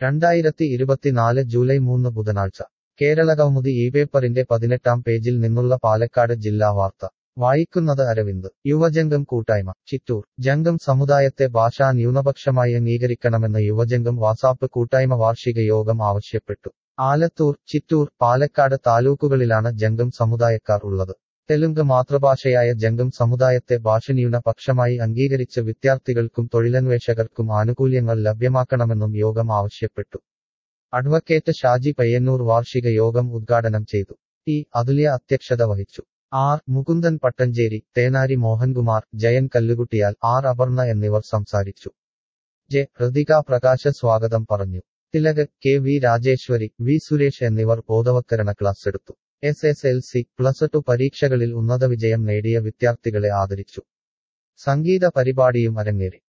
രണ്ടായിരത്തി ഇരുപത്തിനാല് ജൂലൈ മൂന്ന് ബുധനാഴ്ച കേരളകൗമുദി ഈ പേപ്പറിന്റെ പതിനെട്ടാം പേജിൽ നിന്നുള്ള പാലക്കാട് ജില്ലാ വാർത്ത വായിക്കുന്നത് അരവിന്ദ് യുവജംഗം കൂട്ടായ്മ ചിറ്റൂർ ജംഗം സമുദായത്തെ ഭാഷാ ന്യൂനപക്ഷമായി അംഗീകരിക്കണമെന്ന് യുവജംഗം വാസാപ്പ് കൂട്ടായ്മ വാർഷിക യോഗം ആവശ്യപ്പെട്ടു ആലത്തൂർ ചിറ്റൂർ പാലക്കാട് താലൂക്കുകളിലാണ് ജംഗം സമുദായക്കാർ ഉള്ളത് തെലുങ്ക് മാതൃഭാഷയായ ജംഗം സമുദായത്തെ ഭാഷന്യൂനപക്ഷമായി അംഗീകരിച്ച് വിദ്യാർത്ഥികൾക്കും തൊഴിലന്വേഷകർക്കും ആനുകൂല്യങ്ങൾ ലഭ്യമാക്കണമെന്നും യോഗം ആവശ്യപ്പെട്ടു അഡ്വക്കേറ്റ് ഷാജി പയ്യന്നൂർ വാർഷിക യോഗം ഉദ്ഘാടനം ചെയ്തു ടി അതുല്യ അധ്യക്ഷത വഹിച്ചു ആർ മുകുന്ദൻ പട്ടഞ്ചേരി തേനാരി മോഹൻകുമാർ ജയൻ കല്ലുകുട്ടിയാൽ ആർ അപർണ എന്നിവർ സംസാരിച്ചു ജെ ഹൃതിക പ്രകാശ സ്വാഗതം പറഞ്ഞു Thilak K V Rajeswari V Suresh എന്നിവർ ബോധവത്കരണ ക്ലാസ് എടുത്തു S S L C plus two പരീക്ഷകളിൽ ഉന്നത വിജയം നേടിയ വിദ്യാർത്ഥികളെ ആദരിച്ചു സംഗീത പരിപാടിയും അരങ്ങേറി